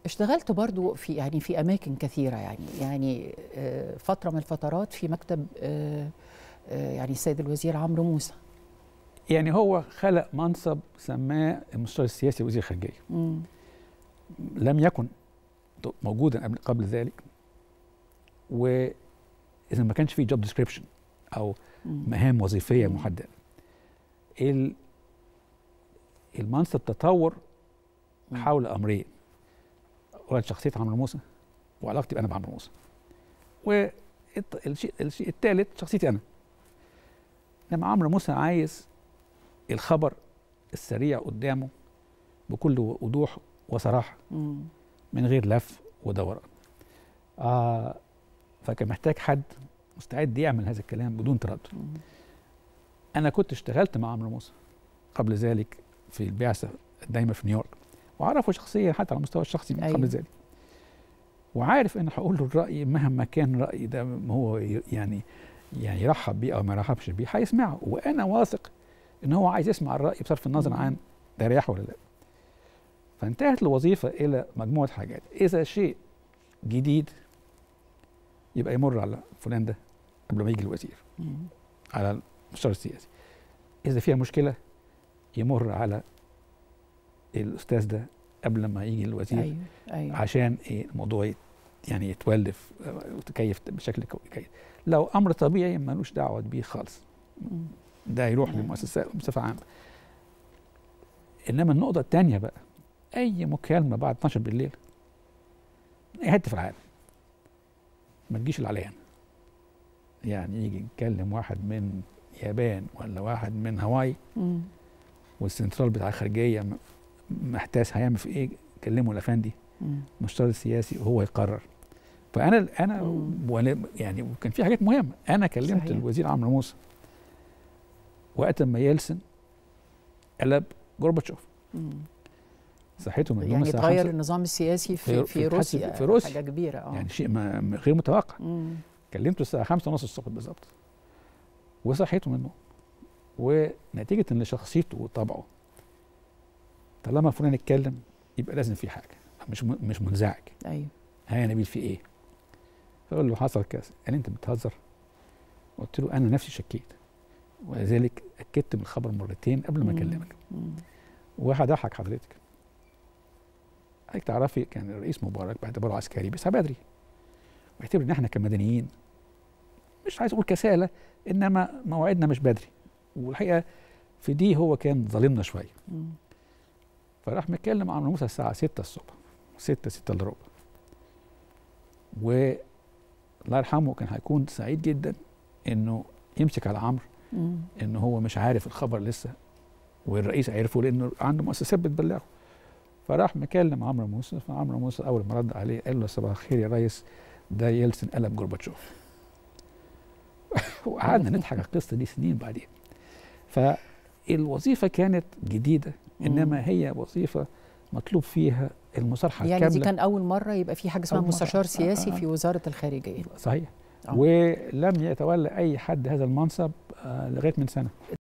اشتغلت برضو في يعني في اماكن كثيره يعني يعني آه، فتره من الفترات في مكتب آه، آه، يعني السيد الوزير عمرو موسى يعني هو خلق منصب سماه المستشار السياسي وزير الخارجيه مم. لم يكن موجودا قبل قبل ذلك واذا ما كانش فيه جوب ديسكريبشن او مم. مهام وظيفيه مم. محدده ال- المنصب تطور مم. حول امرين اولا شخصيه عمرو موسى وعلاقتي انا بعمرو موسى والشيء الشيء الثالث شخصيتي انا لما عمرو موسى عايز الخبر السريع قدامه بكل وضوح وصراحه مم. من غير لف ودوران آه فكان محتاج حد مستعد يعمل هذا الكلام بدون تردد مم. انا كنت اشتغلت مع عمرو موسى قبل ذلك في البعثه الدايمه في نيويورك واعرفه شخصيا حتى على المستوى الشخصي من أيوة. قبل ذلك وعارف ان هقول له الراي مهما كان رايي ده هو ي- يعني يعني يرحب بيه او ما يرحبش بيه هيسمعه وانا واثق ان هو عايز يسمع الراي بصرف النظر مم. عن ده رياح ولا لا فانتهت الوظيفه الى مجموعه حاجات اذا شيء جديد يبقى يمر على فلان ده قبل ما يجي الوزير مم. على المستشار السياسي اذا فيها مشكله يمر على الاستاذ ده قبل ما يجي الوزير ايوه ايوه عشان ايه الموضوع يت- يعني يتولف آه، وتكيف بشكل كو- جيد لو امر طبيعي ملوش دعوه بيه خالص مم. ده يروح نعم. للمؤسسه بصفه عامه انما النقطه الثانيه بقى اي مكالمه بعد 12 بالليل اي حته في العالم ما تجيش العليان يعني يجي يتكلم واحد من يابان ولا واحد من هاواي مم. والسنترال بتاع الخارجيه م- محتاس هيعمل في ايه كلمه الافندي مم. المستشار السياسي وهو يقرر فانا انا مم. ولا- يعني وكان في حاجات مهمه انا كلمت صحيح. صحيح. الوزير عمرو موسى وقت ما يلسن قلب جورباتشوف مم. صحته من النوم يعني الساعة اتغير خمسة، النظام السياسي في في- في, في- روسيا في روسيا. حاجه كبيره اه يعني شيء ما ما- غير متوقع مم. كلمته الساعه خمسة ونص الصبح بالظبط وصحيته من النوم ونتيجه ان شخصيته وطبعه طالما فلان اتكلم يبقى لازم في حاجه مش م- مش منزعج ايوه ها يا نبيل في ايه؟ فقول له حصل كذا قال لي انت بتهزر قلت له انا نفسي شكيت ولذلك اكدت بالخبر مرتين قبل ما مم. اكلمك مم. وهضحك حضرتك حضرتك تعرفي كان الرئيس مبارك باعتباره عسكري بيصحى بدري واعتبر ان احنا كمدنيين مش عايز اقول كساله انما مواعيدنا مش بدري والحقيقه في دي هو كان ظالمنا شويه مم. فراح متكلم عمرو موسى الساعة 6 الصبح 6 6 الا ربع و الله يرحمه كان هيكون سعيد جدا انه يمسك على عمرو مم. انه هو مش عارف الخبر لسه والرئيس عرفه لانه عنده مؤسسات بتبلغه فراح مكلم عمرو موسى فعمرو موسى اول ما رد عليه قال له صباح الخير يا ريس ده يلسن قلب جورباتشوف وقعدنا نضحك على القصه دي سنين بعدين فالوظيفه كانت جديده انما مم. هي وظيفه مطلوب فيها المصارحه يعني دي الكامله كان اول مره يبقى في حاجه اسمها أول مرة. مستشار سياسي آه، آه. في وزاره الخارجيه صحيح آه. ولم يتولى اي حد هذا المنصب آه، لغايه من سنه